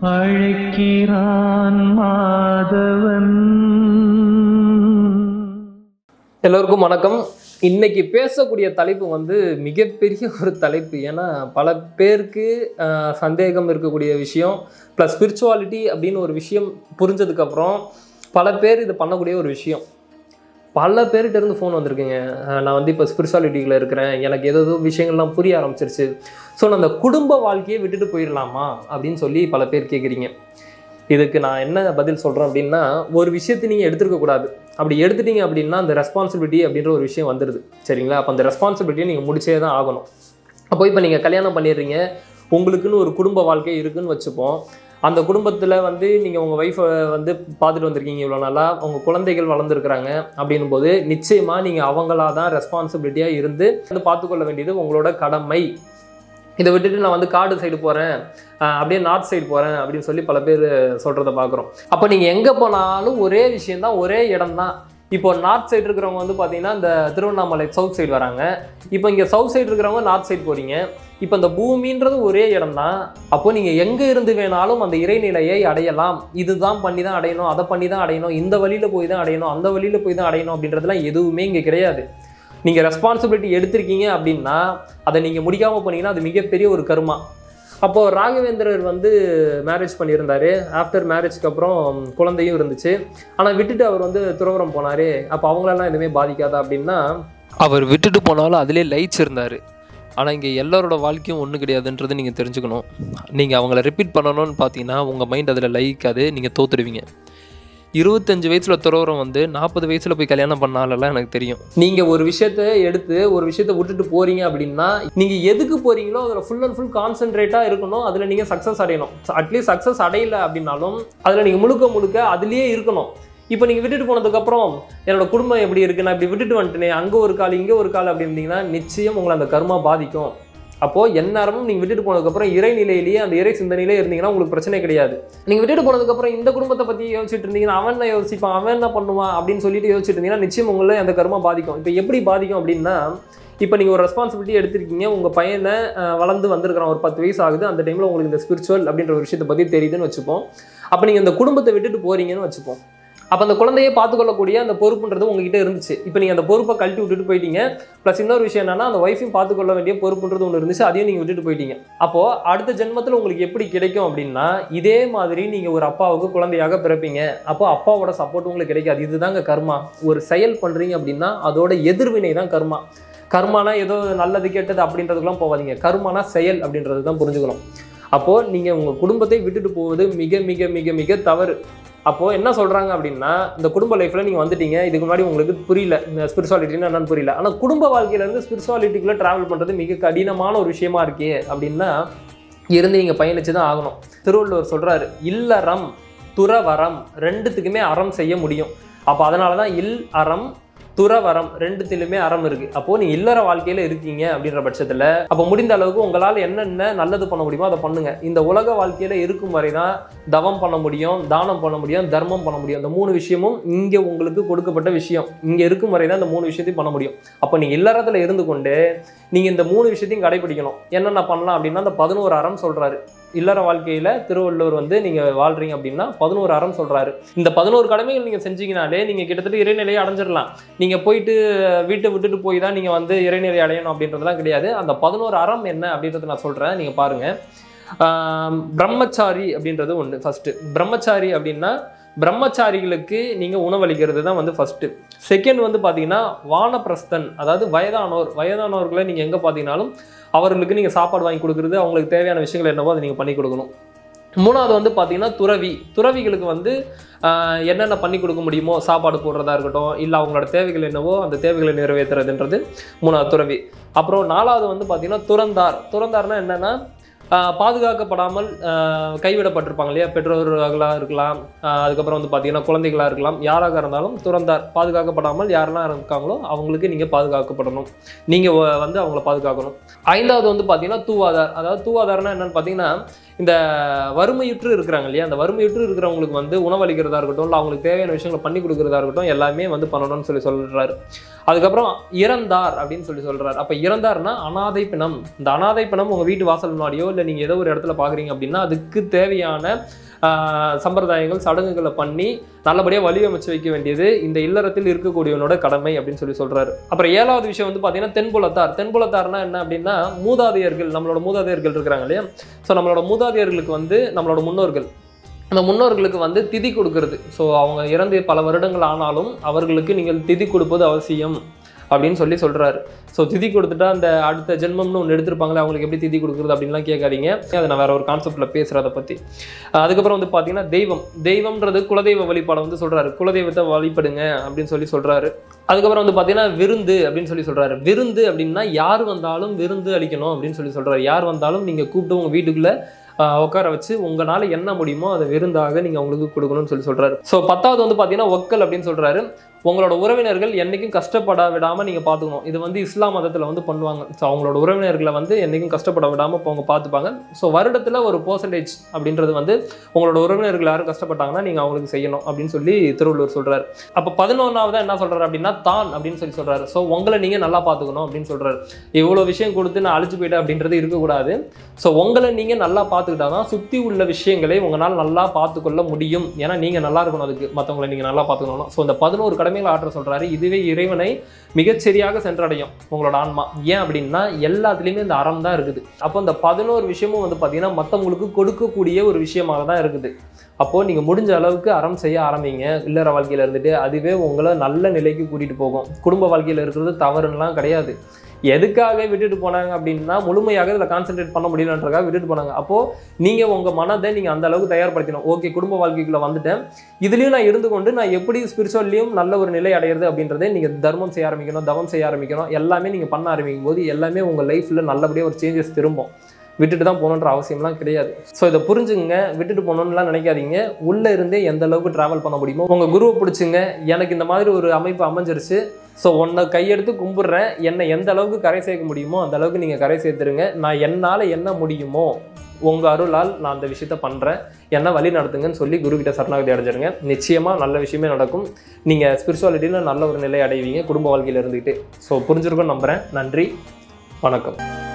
அழைக்கிறான் மாதவன் எல்லோருக்கும் வணக்கம் இன்னைக்கு பேசக்கூடிய தலைப்பு வந்து மிகப்பெரிய ஒரு தலைப்பு ஏன்னா பல பேருக்கு ஆஹ், சந்தேகம் இருக்கக்கூடிய விஷயம் ப்ளஸ் ஸ்பிரிச்சுவாலிட்டி அப்படின்னு ஒரு விஷயம் புரிஞ்சதுக்கப்புறம் பல பேர் இது பண்ணக்கூடிய ஒரு விஷயம் பல பேர்கிட்ட இருந்து ஃபோன் வந்திருக்குங்க ஆஹ், நான் வந்து இப்போ ஸ்பிரிச்சுவாலிட்டியில் இருக்கிறேன் எனக்கு ஏதோ ஏதோ விஷயங்கள்லாம் புரிய ஆரம்பிச்சிருச்சு ஸோ நான் அந்த குடும்ப வாழ்க்கையை விட்டுட்டு போயிடலாமா அப்படின்னு சொல்லி பல பேர் கேட்குறீங்க இதுக்கு நான் என்ன பதில் சொல்கிறேன் அப்படின்னா ஒரு விஷயத்தை நீங்கள் எடுத்துருக்க கூடாது அப்படி எடுத்துட்டீங்க அப்படின்னா அந்த ரெஸ்பான்சிபிலிட்டி அப்படின்ற ஒரு விஷயம் வந்துடுது சரிங்களா அப்போ அந்த ரெஸ்பான்சிபிலிட்டியை நீங்கள் முடிச்சே தான் ஆகணும் அப்போ இப்போ நீங்கள் கல்யாணம் பண்ணிடுறீங்க உங்களுக்குன்னு ஒரு குடும்ப வாழ்க்கை இருக்குன்னு வச்சுப்போம் அந்த குடும்பத்தில் வந்து நீங்கள் உங்கள் ஒய்ஃபை வந்து பார்த்துட்டு வந்திருக்கீங்க இவ்வளோ நாளா உங்கள் குழந்தைகள் வளர்ந்துருக்குறாங்க அப்படின்னும் போது நிச்சயமாக நீங்கள் அவங்களா தான் ரெஸ்பான்சிபிலிட்டியாக இருந்து வந்து பார்த்துக்கொள்ள வேண்டியது உங்களோட கடமை இதை விட்டுட்டு நான் வந்து காடு சைடு போகிறேன் அப்படியே நார்த் சைடு போகிறேன் அப்படின்னு சொல்லி பல பேர் சொல்கிறத பார்க்குறோம் அப்போ நீங்கள் எங்கே போனாலும் ஒரே விஷயம்தான் ஒரே இடம் தான் இப்போ நார்த் சைடு இருக்கிறவங்க வந்து பார்த்தீங்கன்னா இந்த திருவண்ணாமலை சவுத் சைடு வராங்க இப்போ இங்கே சவுத் சைடு இருக்கிறவங்க நார்த் சைடு போகிறீங்க இப்போ இந்த பூமின்றது ஒரே இடம் தான் அப்போ நீங்கள் எங்கே இருந்து வேணாலும் அந்த இறைநிலையை அடையலாம் இதுதான் பண்ணி தான் அடையணும் அதை பண்ணி தான் அடையணும் இந்த வழியில் போய் தான் அடையணும் அந்த வழியில் போய் தான் அடையணும் அப்படின்றதுலாம் எதுவுமே இங்கே கிடையாது நீங்கள் ரெஸ்பான்சிபிலிட்டி எடுத்திருக்கீங்க அப்படின்னா அதை நீங்கள் முடிக்காமல் போனீங்கன்னா அது மிகப்பெரிய ஒரு கருமா அப்போது ராகவேந்திரர் வந்து மேரேஜ் பண்ணியிருந்தாரு ஆஃப்டர் மேரேஜ்க்கு அப்புறம் குழந்தையும் இருந்துச்சு ஆனால் விட்டுட்டு அவர் வந்து துறவரம் போனார் அப்போ அவங்களெல்லாம் எதுவுமே பாதிக்காதா அப்படின்னா அவர் விட்டுட்டு போனாலும் அதிலே லைட்ஸ் இருந்தார் ஆனால் இங்கே எல்லாரோட வாழ்க்கையும் ஒன்றும் கிடையாதுன்றது நீங்கள் தெரிஞ்சுக்கணும் நீங்கள் அவங்கள ரிப்பீட் பண்ணணும்னு பார்த்தீங்கன்னா உங்கள் மைண்ட் அதில் லைக்காது நீங்கள் தோத்துடுவீங்க இருபத்தஞ்சு வயசுல துறவரம் வந்து நாற்பது வயசுல போய் கல்யாணம் பண்ணாலெல்லாம் எனக்கு தெரியும் நீங்க ஒரு விஷயத்த எடுத்து ஒரு விஷயத்த விட்டுட்டு போறீங்க அப்படின்னா நீங்க எதுக்கு போறீங்களோ அதுல ஃபுல் அண்ட் ஃபுல் கான்சென்ட்ரேட்டா இருக்கணும் அதுல நீங்க சக்சஸ் அடையணும் அட்லீஸ்ட் சக்சஸ் அடையல அப்படின்னாலும் அதுல நீங்க முழுக்க முழுக்க அதுலயே இருக்கணும் இப்போ நீங்கள் விட்டுட்டு போனதுக்கப்புறம் என்னோட குடும்பம் எப்படி இருக்கு நான் இப்படி விட்டுட்டு வந்துட்டேனே அங்கே ஒரு கால் இங்கே ஒரு கால் அப்படி இருந்தீங்கன்னா நிச்சயம் உங்களை அந்த கர்மா பாதிக்கும் அப்போது எந்நேரமும் நீங்கள் விட்டுட்டு போனதுக்கப்புறம் இறை நிலையிலேயே அந்த இறை சிந்தனையிலே இருந்தீங்கன்னா உங்களுக்கு பிரச்சனை கிடையாது நீங்கள் விட்டுட்டு போனதுக்கப்புறம் இந்த குடும்பத்தை பற்றி யோசிச்சுட்டு இருந்தீங்கன்னா அவன் என்ன யோசிப்பான் அவன் என்ன பண்ணுவான் அப்படின்னு சொல்லிட்டு யோசிச்சுட்டு இருந்தீங்கன்னா நிச்சயம் உங்களை அந்த கர்மா பாதிக்கும் இப்போ எப்படி பாதிக்கும் அப்படின்னா இப்போ நீங்கள் ஒரு ரெஸ்பான்சிபிலிட்டி எடுத்திருக்கீங்க உங்கள் பையனை அஹ், வளர்ந்து வந்திருக்கிறான் ஒரு பத்து வயசு ஆகுது அந்த டைமில் உங்களுக்கு இந்த ஸ்பிரிச்சுவல் அப்படின்ற ஒரு விஷயத்தை பற்றி தெரியுதுன்னு வச்சுப்போம் அப்போ நீங்கள் இந்த குடும்பத்தை விட்டுட்டு போறீங்கன்னு வச்சுப்போம் அப்போ அந்த குழந்தையை பார்த்துக்கொள்ளக்கூடிய அந்த பொறுப்புன்றது உங்ககிட்ட இருந்துச்சு இப்போ நீங்கள் அந்த பொறுப்பை கழட்டி விட்டுட்டு போயிட்டீங்க ப்ளஸ் இன்னொரு விஷயம் என்னன்னா அந்த ஒய்ஃபையும் பார்த்துக்கொள்ள வேண்டிய பொறுப்புன்றது ஒன்று இருந்துச்சு அதையும் நீங்கள் விட்டுட்டு போயிட்டீங்க அப்போ அடுத்த ஜென்மத்தில் உங்களுக்கு எப்படி கிடைக்கும் அப்படின்னா இதே மாதிரி நீங்கள் ஒரு அப்பாவுக்கு குழந்தையாக பிறப்பீங்க அப்போ அப்பாவோட சப்போர்ட் உங்களுக்கு கிடைக்காது இதுதாங்க கர்மா ஒரு செயல் பண்ணுறீங்க அப்படின்னா அதோட எதிர்வினை தான் கர்மா கர்மானா ஏதோ நல்லது கெட்டது அப்படின்றதுக்குலாம் போகாதீங்க கர்மானா செயல் அப்படின்றது தான் புரிஞ்சுக்கணும் அப்போது நீங்கள் உங்கள் குடும்பத்தை விட்டுட்டு போவது மிக மிக மிக மிக தவறு அப்போது என்ன சொல்கிறாங்க அப்படின்னா இந்த குடும்ப லைஃப்பில் நீங்கள் வந்துட்டீங்க இதுக்கு முன்னாடி உங்களுக்கு புரியல இந்த ஸ்பிரிச்சுவாலிட்டின்னு என்னன்னு புரியல ஆனால் குடும்ப வாழ்க்கையிலேருந்து ஸ்பிரிச்சுவாலிட்டிக்குள்ளே ட்ராவல் பண்ணுறது மிக கடினமான ஒரு விஷயமா இருக்கே அப்படின்னா இருந்து நீங்கள் பயணிச்சு தான் ஆகணும் திருவள்ளுவர் சொல்கிறாரு இல்லறம் துறவரம் ரெண்டுத்துக்குமே அறம் செய்ய முடியும் அப்போ அதனால தான் இல் அறம் துறவரம் ரெண்டுத்திலுமே அறம் இருக்கு அப்போ நீங்க இல்லற வாழ்க்கையில இருக்கீங்க அப்படின்ற பட்சத்துல அப்போ முடிந்த அளவுக்கு உங்களால் என்னென்ன நல்லது பண்ண முடியுமோ அதை பண்ணுங்க இந்த உலக வாழ்க்கையில இருக்கும் வரை தான் தவம் பண்ண முடியும் தானம் பண்ண முடியும் தர்மம் பண்ண முடியும் இந்த மூணு விஷயமும் இங்க உங்களுக்கு கொடுக்கப்பட்ட விஷயம் இங்க இருக்கும் வரை தான் இந்த மூணு விஷயத்தையும் பண்ண முடியும் அப்போ நீங்க இல்லறத்துல இருந்து கொண்டு நீங்க இந்த மூணு விஷயத்தையும் கடைபிடிக்கணும் என்னென்ன பண்ணலாம் அப்படின்னா அந்த பதினோரு அறம் சொல்றாரு இல்லற வாழ்க்கையில திருவள்ளுவர் வந்து நீங்க வாழ்றீங்க அப்படின்னா பதினோரு அறம் சொல்றாரு இந்த பதினோரு கடமைகள் நீங்க செஞ்சீங்கனாலே நீங்க கிட்டத்தட்ட இறைநிலையை அடைஞ்சிடலாம் நீங்க போயிட்டு வீட்டை விட்டுட்டு போய் தான் நீங்க வந்து இறைநிலை அடையணும் அப்படின்றதுலாம் கிடையாது அந்த பதினோரு அறம் என்ன அப்படின்றத நான் சொல்றேன் நீங்க பாருங்க ஆம், பிரம்மச்சாரி அப்படின்றது ஒன்று ஃபர்ஸ்ட் பிரம்மச்சாரி அப்படின்னா பிரம்மச்சாரிகளுக்கு நீங்க உணவளிக்கிறது தான் வந்து ஃபர்ஸ்ட் செகண்ட் வந்து பாத்தீங்கன்னா வானப்பிரஸ்தன் அதாவது வயதானோர் வயதானோர்களை நீங்க எங்க பார்த்தீங்கன்னாலும் அவர்களுக்கு நீங்கள் சாப்பாடு வாங்கி கொடுக்குறது அவங்களுக்கு தேவையான விஷயங்கள் என்னவோ அதை நீங்கள் பண்ணி கொடுக்கணும் மூணாவது வந்து பார்த்தீங்கன்னா துறவி துறவிகளுக்கு வந்து ஆஹ், என்னென்ன பண்ணி கொடுக்க முடியுமோ சாப்பாடு போடுறதா இருக்கட்டும் இல்லை அவங்களோட தேவைகள் என்னவோ அந்த தேவைகளை நிறைவேற்றுறதுன்றது மூணாவது துறவி அப்புறம் நாலாவது வந்து பார்த்தீங்கன்னா துறந்தார் துறந்தார்னா என்னென்னா பாதுகாக்கப்படாமல் ஆஹ், கைவிடப்பட்டிருப்பாங்க இல்லையா பெற்றோர்களாக இருக்கலாம் ஆஹ், அதுக்கப்புறம் வந்து பார்த்தீங்கன்னா குழந்தைகளாக இருக்கலாம் யாராக இருந்தாலும் துறந்தார் பாதுகாக்கப்படாமல் யாரெல்லாம் இருக்காங்களோ அவங்களுக்கு நீங்கள் பாதுகாக்கப்படணும் நீங்கள் வந்து அவங்கள பாதுகாக்கணும் ஐந்தாவது வந்து பார்த்தீங்கன்னா தூவாதார் அதாவது தூவாதார்னா என்னன்னு பார்த்தீங்கன்னா இந்த வறுமையுற்று இருக்கிறாங்க இல்லையா அந்த வறுமையுற்று இருக்கிறவங்களுக்கு வந்து உணவளிக்கிறதா இருக்கட்டும் இல்லை அவங்களுக்கு தேவையான விஷயங்களை பண்ணி கொடுக்கறதா இருக்கட்டும் எல்லாமே வந்து பண்ணணும்னு சொல்லி சொல்றாரு அதுக்கப்புறம் இறந்தார் அப்படின்னு சொல்லி சொல்றாரு அப்ப இறந்தார்னா அனாதை பிணம் இந்த அனாதை பிணம் உங்க வீட்டு வாசல் முன்னாடியோ இல்லை நீங்க ஏதோ ஒரு இடத்துல பாக்குறீங்க அப்படின்னா அதுக்கு தேவையான ஆஹ், சம்பிரதாயங்கள் சடங்குகளை பண்ணி நல்லபடியாக வழியமைச்சு வைக்க வேண்டியது இந்த இல்லறத்தில் இருக்கக்கூடியவனோட கடமை அப்படின்னு சொல்லி சொல்றாரு அப்புறம் ஏழாவது விஷயம் வந்து பார்த்தீங்கன்னா தென்புலத்தார் தென்புலத்தார்னா என்ன அப்படின்னா மூதாதையர்கள் நம்மளோட மூதாதையர்கள் இருக்கிறாங்க இல்லையா ஸோ நம்மளோட மூதாதையர்களுக்கு வந்து நம்மளோட முன்னோர்கள் அந்த முன்னோர்களுக்கு வந்து திதி கொடுக்கறது ஸோ அவங்க இறந்து பல வருடங்கள் ஆனாலும் அவர்களுக்கு நீங்கள் திதி கொடுப்பது அவசியம் அப்படின்னு சொல்லி சொல்றாரு ஸோ திதி கொடுத்துட்டா அந்த அடுத்த ஜென்மம்னு ஒன்று எடுத்திருப்பாங்களே அவங்களுக்கு எப்படி திதி கொடுக்குறது அப்படின்லாம் கேட்காதீங்க அதை நான் வேற ஒரு கான்செப்ட்ல பேசுகிறத பற்றி அதுக்கப்புறம் வந்து பார்த்தீங்கன்னா தெய்வம் தெய்வம்ன்றது குலதெய்வ வழிபாடை வந்து சொல்றாரு குலதெய்வத்தை வழிபடுங்க அப்படின்னு சொல்லி சொல்றாரு அதுக்கப்புறம் வந்து பார்த்தீங்கன்னா விருந்து அப்படின்னு சொல்லி சொல்றாரு விருந்து அப்படின்னா யார் வந்தாலும் விருந்து அளிக்கணும் அப்படின்னு சொல்லி சொல்றாரு யார் வந்தாலும் நீங்க கூப்பிட்டு உங்க வீட்டுக்குள்ள ஆஹ், உட்கார வச்சு உங்களால என்ன முடியுமோ அதை விருந்தாக நீங்க அவங்களுக்கு கொடுக்கணும்னு சொல்லி சொல்றாரு ஸோ பத்தாவது வந்து பார்த்தீங்கன்னா ஒக்கல் அப்படின்னு சொல்றாரு உங்களோட உறவினர்கள் என்னைக்கும் கஷ்டப்பட விடாம நீங்க பாத்துக்கணும் இது வந்து இஸ்லாம் மதத்துல வந்து பண்ணுவாங்க ஸோ அவங்களோட உறவினர்களை வந்து என்னைக்கும் கஷ்டப்பட விடாம இப்போ அவங்க பார்த்துப்பாங்க ஸோ வருடத்துல ஒரு பர்சன்டேஜ் அப்படின்றது வந்து உங்களோட உறவினர்கள் யாரும் கஷ்டப்பட்டாங்கன்னா நீங்க அவங்களுக்கு செய்யணும் அப்படின்னு சொல்லி திருவள்ளுவர் சொல்றாரு அப்போ பதினொன்றாவதா என்ன சொல்றாரு அப்படின்னா தான் அப்படின்னு சொல்லி சொல்றாரு ஸோ உங்களை நீங்க நல்லா பார்த்துக்கணும் அப்படின்னு சொல்றாரு இவ்வளோ விஷயம் கொடுத்து நான் அழிச்சு போயிட்டேன் அப்படின்றது இருக்கக்கூடாது ஸோ உங்களை நீங்க நல்லா பார்த்துக்கிட்டா தான் சுற்றி உள்ள விஷயங்களை உங்களால் நல்லா பார்த்துக்கொள்ள முடியும் ஏன்னா நீங்க நல்லா இருக்கணும் அதுக்கு மற்றவங்களை நீங்க நல்லா பார்த்துக்கணும் ஸோ இந்த பதினோரு கடமைகளை ஆற்ற சொல்றாரு இதுவே இறைவனை மிகச்சரியாக சென்றடையும் உங்களோட ஆன்மா ஏன் அப்படின்னா எல்லாத்துலேயுமே இந்த அறம் தான் இருக்குது அப்போ இந்த பதினோரு விஷயமும் வந்து பார்த்தீங்கன்னா மற்றவங்களுக்கு கொடுக்கக்கூடிய ஒரு விஷயமாக தான் இருக்குது அப்போது நீங்கள் முடிஞ்ச அளவுக்கு அறம் செய்ய ஆரம்பிங்க இல்லற வாழ்க்கையில் இருந்துட்டு அதுவே உங்களை நல்ல நிலைக்கு கூட்டிகிட்டு போகும் குடும்ப வாழ்க்கையில் இருக்கிறது தவறுலாம் கிடையாது எதுக்காக விட்டுட்டு போனாங்க அப்படின்னா முழுமையாக இதில் கான்சென்ட்ரேட் பண்ண முடியலன்றக்காக விட்டுட்டு போனாங்க அப்போது நீங்கள் உங்கள் மனதை நீங்கள் அந்த அளவுக்கு தயார்படுத்தணும் ஓகே குடும்ப வாழ்க்கைக்குள்ளே வந்துட்டேன் இதுலேயும் நான் இருந்து கொண்டு நான் எப்படி ஸ்பிரிச்சுவல்லையும் நல்ல ஒரு நிலை அடையிறது அப்படின்றதே நீங்கள் தர்மம் செய்ய ஆரம்பிக்கணும் தவம் செய்ய ஆரம்பிக்கணும் எல்லாமே நீங்கள் பண்ண ஆரம்பிக்கும் போது எல்லாமே உங்கள் லைஃப்பில் நல்லபடியாக ஒரு சேஞ்சஸ் திரும்பும் விட்டுட்டு தான் போகணுன்ற அவசியம்லாம் கிடையாது ஸோ இதை புரிஞ்சுங்க விட்டுட்டு போகணுன்னுலாம் நினைக்காதீங்க உள்ளே இருந்தே எந்த அளவுக்கு ட்ராவல் பண்ண முடியுமோ உங்கள் குருவை பிடிச்சிங்க எனக்கு இந்த மாதிரி ஒரு அமைப்பு அமைஞ்சிருச்சு ஸோ உன்னை கையெடுத்து கும்பிடுறேன் என்னை எந்த அளவுக்கு கரை சேர்க்க முடியுமோ அந்த அளவுக்கு நீங்கள் கரை சேர்த்துருங்க நான் என்னால் என்ன முடியுமோ உங்கள் அருளால் நான் அந்த விஷயத்த பண்ணுறேன் என்ன வழி நடத்துங்கன்னு சொல்லி குருக்கிட்ட சரணாகதி அடைஞ்சிருங்க நிச்சயமாக நல்ல விஷயமே நடக்கும் நீங்கள் ஸ்பிரிச்சுவாலிட்டியில் நல்ல ஒரு நிலை அடைவீங்க குடும்ப வாழ்க்கையில் இருந்துக்கிட்டு ஸோ புரிஞ்சிருக்கும்னு நம்புகிறேன் நன்றி வணக்கம்